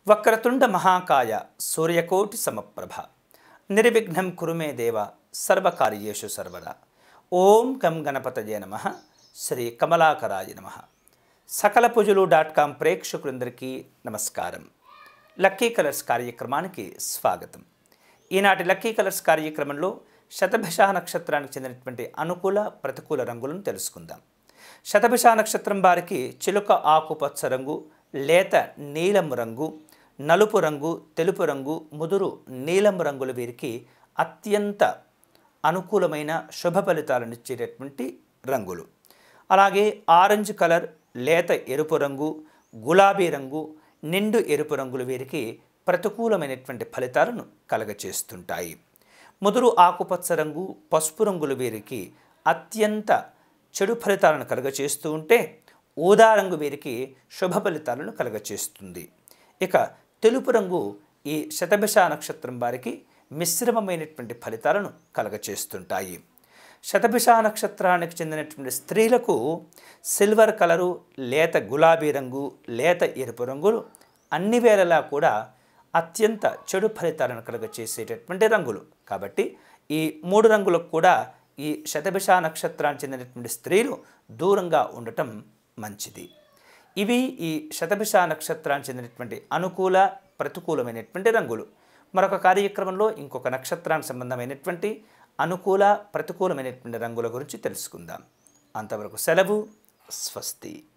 వక్రతుండ మహాకాయ సూర్యకోటి సమప్రభ నిర్విఘ్నం కురు మే దేవ సర్వకార్యేషు సర్వదా ఓం కం గణపతయే నమ శ్రీ కమలాకరాయ నమ సకల పూజలు డాట్ కామ్ ప్రేక్షకులందరికీ నమస్కారం లక్కీ కలర్స్ కార్యక్రమానికి స్వాగతం ఈనాటి లక్కీ కలర్స్ కార్యక్రమంలో శతభిష నక్షత్రానికి చెందినటువంటి అనుకూల ప్రతికూల రంగులను తెలుసుకుందాం శతభిష నక్షత్రం వారికి చిలుక ఆకుపచ్చ రంగు లేత నీలం రంగు నలుపు రంగు తెలుపు రంగు ముదురు నీలం రంగులు వీరికి అత్యంత అనుకూలమైన శుభ ఫలితాలను ఇచ్చేటటువంటి రంగులు అలాగే ఆరెంజ్ కలర్ లేత ఎరుపు రంగు గులాబీ రంగు నిండు ఎరుపు రంగులు వీరికి ప్రతికూలమైనటువంటి ఫలితాలను కలగచేస్తుంటాయి ముదురు ఆకుపచ్చ రంగు పసుపు రంగులు వీరికి అత్యంత చెడు ఫలితాలను కలగచేస్తూ ఉంటే ఊదా రంగు వీరికి శుభ ఫలితాలను కలగచేస్తుంది ఇక తెలుపు రంగు ఈ శతభిష నక్షత్రం వారికి మిశ్రమమైనటువంటి ఫలితాలను కలగచేస్తుంటాయి శతభిష నక్షత్రానికి చెందినటువంటి స్త్రీలకు సిల్వర్ కలరు లేత గులాబీ రంగు లేత ఎరుపు రంగులు అన్ని వేళలా కూడా అత్యంత చెడు ఫలితాలను కలుగచేసేటటువంటి రంగులు కాబట్టి ఈ మూడు రంగులకు కూడా ఈ శతభిష నక్షత్రానికి చెందినటువంటి స్త్రీలు దూరంగా ఉండటం మంచిది ఇవి ఈ శతభిష నక్షత్రానికి చెందినటువంటి అనుకూల ప్రతికూలమైనటువంటి రంగులు మరొక కార్యక్రమంలో ఇంకొక నక్షత్రానికి సంబంధమైనటువంటి అనుకూల ప్రతికూలమైనటువంటి రంగుల గురించి తెలుసుకుందాం అంతవరకు సెలవు స్వస్తి